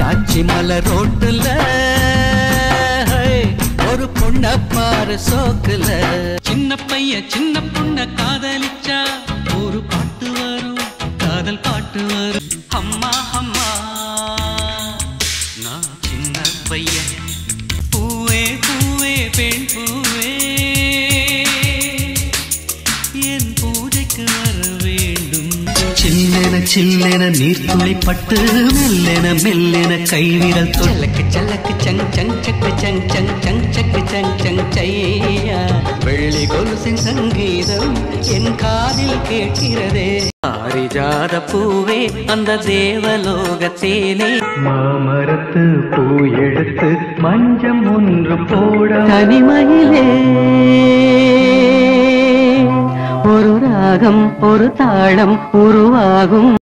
காட்சி மலர் ரோட்டுல ஹை, ஒரு பொண்ண பாரு சோக்குல சின்ன பையன் சின்ன பொண்ண காதலிச்சா ஒரு பாட்டு வரும் காதல் பாட்டு வரும் அம்மா அம்மா நான் சின்ன பையன் பூவே பூவே பெண் பூவே என் பூஜைக்கு வர வேண்டும் சில்லென சில்லென நீர்த்துளி பட்டு மெல்லென மெல்லென கைவிரல் தொல்லக்கு சல்லக்கு சங் சங் சக்கு சங் சங் சங் சக்கு சங் சங் சையா வெள்ளி கொலுசின் சங்கீதம் என் காதில் கேட்கிறதே பாரிஜாத பூவே அந்த தேவலோகத்தேனே மாமரத்து பூ எடுத்து மஞ்சம் ஒன்று போட தனிமையிலே ஒரு ராகம் ஒரு தாளம் உருவாகும்